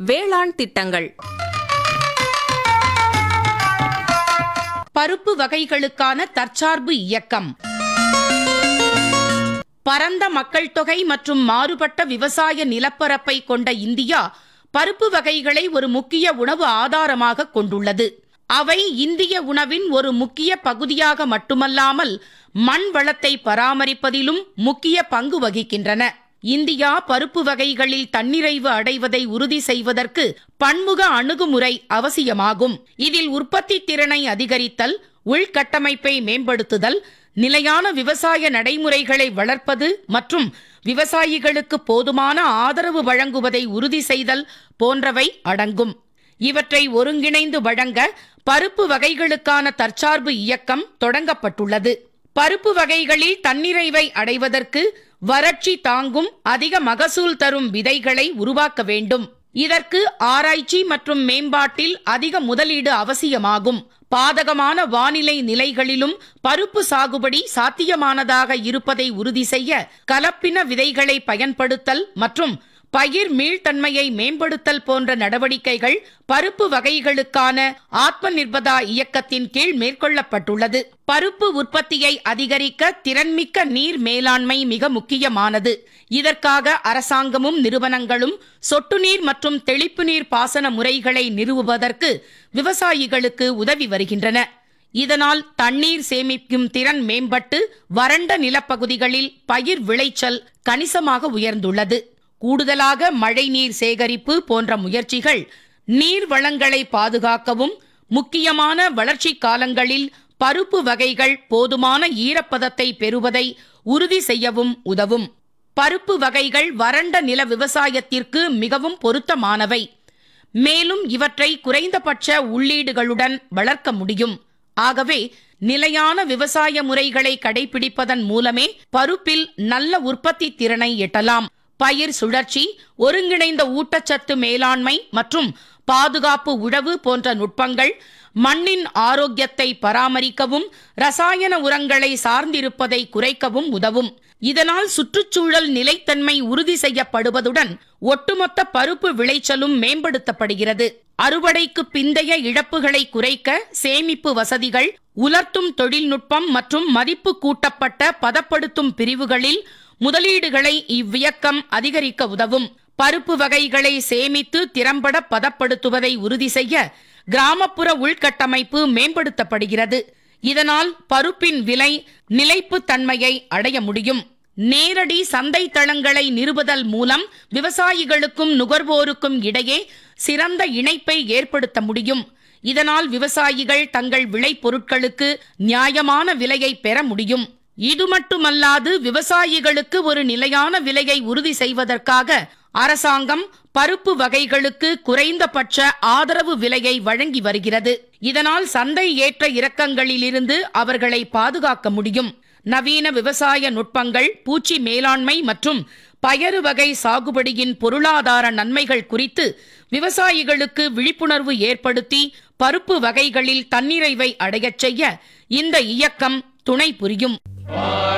வேளாண் திட்டங்கள் பருப்பு வகைகளுக்கான தற்சார்பு இயக்கம் பரந்த மக்கள் தொகை மற்றும் மாறுபட்ட விவசாய நிலப்பரப்பை கொண்ட இந்தியா பருப்பு வகைகளை ஒரு முக்கிய உணவு ஆதாரமாக கொண்டுள்ளது அவை இந்திய உணவின் ஒரு முக்கிய பகுதியாக மட்டுமல்லாமல் மண் வளத்தை பராமரிப்பதிலும் முக்கிய பங்கு வகிக்கின்றன இந்தியா பருப்பு வகைகளில் தன்னிறைவு அடைவதை உறுதி செய்வதற்கு பன்முக அணுகுமுறை அவசியமாகும் இதில் உற்பத்தி திறனை அதிகரித்தல் உள்கட்டமைப்பை மேம்படுத்துதல் நிலையான விவசாய நடைமுறைகளை வளர்ப்பது மற்றும் விவசாயிகளுக்கு போதுமான ஆதரவு வழங்குவதை உறுதி செய்தல் போன்றவை அடங்கும் இவற்றை ஒருங்கிணைந்து வழங்க பருப்பு வகைகளுக்கான தற்சார்பு இயக்கம் தொடங்கப்பட்டுள்ளது பருப்பு வகைகளில் தன்னிறைவை அடைவதற்கு வறட்சி தாங்கும் அதிக மகசூல் தரும் விதைகளை உருவாக்க வேண்டும் இதற்கு ஆராய்ச்சி மற்றும் மேம்பாட்டில் அதிக முதலீடு அவசியமாகும் பாதகமான வானிலை நிலைகளிலும் பருப்பு சாகுபடி சாத்தியமானதாக இருப்பதை உறுதி செய்ய கலப்பின விதைகளை பயன்படுத்தல் மற்றும் பயிர் மீள்தன்மையை மேம்படுத்தல் போன்ற நடவடிக்கைகள் பருப்பு வகைகளுக்கான ஆத்ம நிர்பதா இயக்கத்தின் கீழ் மேற்கொள்ளப்பட்டுள்ளது பருப்பு உற்பத்தியை அதிகரிக்க திறன்மிக்க நீர் மேலாண்மை மிக முக்கியமானது இதற்காக அரசாங்கமும் நிறுவனங்களும் சொட்டு நீர் மற்றும் தெளிப்பு நீர் பாசன முறைகளை நிறுவுவதற்கு விவசாயிகளுக்கு உதவி வருகின்றன இதனால் தண்ணீர் சேமிக்கும் திறன் மேம்பட்டு வறண்ட நிலப்பகுதிகளில் பயிர் விளைச்சல் கணிசமாக உயர்ந்துள்ளது கூடுதலாக மழைநீர் சேகரிப்பு போன்ற முயற்சிகள் நீர் வளங்களை பாதுகாக்கவும் முக்கியமான வளர்ச்சி காலங்களில் பருப்பு வகைகள் போதுமான ஈரப்பதத்தை பெறுவதை உறுதி செய்யவும் உதவும் பருப்பு வகைகள் வறண்ட நில விவசாயத்திற்கு மிகவும் பொருத்தமானவை மேலும் இவற்றை குறைந்தபட்ச உள்ளீடுகளுடன் வளர்க்க முடியும் ஆகவே நிலையான விவசாய முறைகளை கடைபிடிப்பதன் மூலமே பருப்பில் நல்ல உற்பத்தி திறனை எட்டலாம் பயிர் சுழற்சி ஒருங்கிணைந்த ஊட்டச்சத்து மேலாண்மை மற்றும் பாதுகாப்பு உழவு போன்ற நுட்பங்கள் மண்ணின் ஆரோக்கியத்தை பராமரிக்கவும் ரசாயன உரங்களை சார்ந்திருப்பதை குறைக்கவும் உதவும் இதனால் சுற்றுச்சூழல் நிலைத்தன்மை உறுதி செய்யப்படுவதுடன் ஒட்டுமொத்த பருப்பு விளைச்சலும் மேம்படுத்தப்படுகிறது அறுவடைக்கு பிந்தைய இழப்புகளை குறைக்க சேமிப்பு வசதிகள் உலர்த்தும் தொழில்நுட்பம் மற்றும் மதிப்பு கூட்டப்பட்ட பதப்படுத்தும் பிரிவுகளில் முதலீடுகளை இவ்வியக்கம் அதிகரிக்க உதவும் பருப்பு வகைகளை சேமித்து திறம்பட பதப்படுத்துவதை உறுதி செய்ய கிராமப்புற உள்கட்டமைப்பு மேம்படுத்தப்படுகிறது இதனால் பருப்பின் விலை நிலைப்பு தன்மையை அடைய முடியும் நேரடி சந்தை தளங்களை நிறுவுதல் மூலம் விவசாயிகளுக்கும் நுகர்வோருக்கும் இடையே சிறந்த இணைப்பை ஏற்படுத்த முடியும் இதனால் விவசாயிகள் தங்கள் விளைபொருட்களுக்கு நியாயமான விலையை பெற முடியும் இது மட்டுமல்லாது விவசாயிகளுக்கு ஒரு நிலையான விலையை உறுதி செய்வதற்காக அரசாங்கம் பருப்பு வகைகளுக்கு குறைந்தபட்ச ஆதரவு விலையை வழங்கி வருகிறது இதனால் சந்தை ஏற்ற இறக்கங்களிலிருந்து அவர்களை பாதுகாக்க முடியும் நவீன விவசாய நுட்பங்கள் பூச்சி மேலாண்மை மற்றும் பயறு வகை சாகுபடியின் பொருளாதார நன்மைகள் குறித்து விவசாயிகளுக்கு விழிப்புணர்வு ஏற்படுத்தி பருப்பு வகைகளில் தன்னிறைவை அடையச் செய்ய இந்த இயக்கம் துணை புரியும்